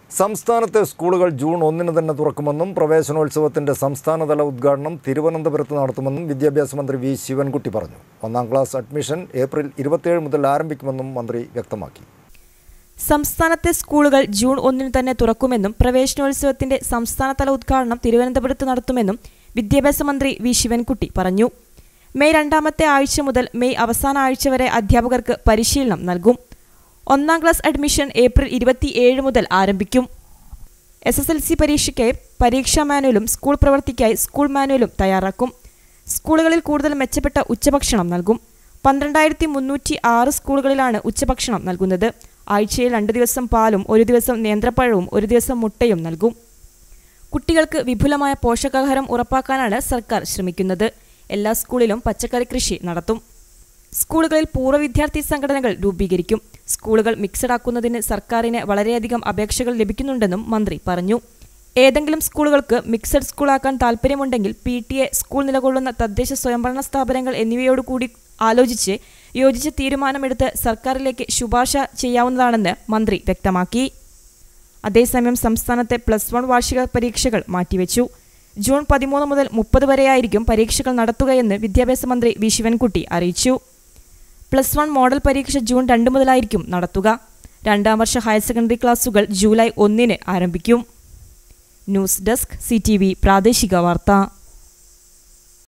സംസ്ഥാനത്തെ സ്കൂളുകൾ ജൂൺ ഒന്നിന് തന്നെ തുറക്കുമെന്നും പ്രവേശനോത്സവത്തിന്റെ സംസ്ഥാനതല ഉദ്ഘാടനം തിരുവനന്തപുരത്ത് നടത്തുമെന്നും വിദ്യാഭ്യാസ മന്ത്രി വി ശിവൻകുട്ടി പറഞ്ഞു ഒന്നാം ക്ലാസ് അഡ്മിഷൻ ഏപ്രിൽ ഇരുപത്തിയേഴ് മുതൽ ആരംഭിക്കുമെന്നും മന്ത്രി വ്യക്തമാക്കി സംസ്ഥാനത്തെ സ്കൂളുകൾ ജൂൺ ഒന്നിന് തന്നെ തുറക്കുമെന്നും പ്രവേശനോത്സവത്തിന്റെ സംസ്ഥാനതല ഉദ്ഘാടനം തിരുവനന്തപുരത്ത് നടത്തുമെന്നും വിദ്യാഭ്യാസ മന്ത്രി വി ശിവൻകുട്ടി പറഞ്ഞു മെയ് രണ്ടാമത്തെ ആഴ്ച മുതൽ മെയ് അവസാന ആഴ്ച വരെ അധ്യാപകർക്ക് പരിശീലനം നൽകും ഒന്നാം ക്ലാസ് അഡ്മിഷൻ ഏപ്രിൽ ഇരുപത്തിയേഴ് മുതൽ ആരംഭിക്കും എസ് എസ് എൽ സി പരീക്ഷയ്ക്ക് പരീക്ഷാ മാനുവലും സ്കൂൾ പ്രവൃത്തിക്കായി സ്കൂൾ മാനുവലും തയ്യാറാക്കും സ്കൂളുകളിൽ കൂടുതൽ മെച്ചപ്പെട്ട ഉച്ചഭക്ഷണം നൽകും പന്ത്രണ്ടായിരത്തി മുന്നൂറ്റി ആറ് സ്കൂളുകളിലാണ് ഉച്ചഭക്ഷണം നൽകുന്നത് ആഴ്ചയിൽ രണ്ട് ദിവസം പാലും ഒരു ദിവസം നേന്ത്രപ്പഴവും ഒരു ദിവസം മുട്ടയും നൽകും കുട്ടികൾക്ക് വിപുലമായ പോഷകാഹാരം ഉറപ്പാക്കാനാണ് സർക്കാർ ശ്രമിക്കുന്നത് എല്ലാ സ്കൂളിലും പച്ചക്കറി കൃഷി നടത്തും സ്കൂളുകളിൽ പൂർവ്വ വിദ്യാർത്ഥി സംഘടനകൾ രൂപീകരിക്കും സ്കൂളുകൾ മിക്സഡ് ആക്കുന്നതിന് സർക്കാരിന് വളരെയധികം അപേക്ഷകൾ ലഭിക്കുന്നുണ്ടെന്നും മന്ത്രി പറഞ്ഞു ഏതെങ്കിലും സ്കൂളുകൾക്ക് മിക്സഡ് സ്കൂളാക്കാൻ താൽപ്പര്യമുണ്ടെങ്കിൽ പി ടി എ സ്കൂൾ നിലകൊള്ളുന്ന തദ്ദേശ സ്വയംഭരണ സ്ഥാപനങ്ങൾ എന്നിവയോടുകൂടി ആലോചിച്ച് യോജിച്ച തീരുമാനമെടുത്ത് സർക്കാരിലേക്ക് ശുപാർശ ചെയ്യാവുന്നതാണെന്ന് മന്ത്രി വ്യക്തമാക്കി അതേസമയം സംസ്ഥാനത്തെ പ്ലസ് വൺ വാർഷിക പരീക്ഷകൾ മാറ്റിവെച്ചു ജൂൺ പതിമൂന്ന് മുതൽ മുപ്പത് വരെയായിരിക്കും പരീക്ഷകൾ നടത്തുകയെന്ന് വിദ്യാഭ്യാസ മന്ത്രി വി ശിവൻകുട്ടി അറിയിച്ചു പ്ലസ് വൺ മോഡൽ പരീക്ഷ ജൂൺ രണ്ട് മുതലായിരിക്കും നടത്തുക രണ്ടാം വർഷ ഹയർ സെക്കൻഡറി ക്ലാസുകൾ ജൂലൈ ഒന്നിന് ആരംഭിക്കും ന്യൂസ് ഡെസ്ക് സി പ്രാദേശിക വാർത്ത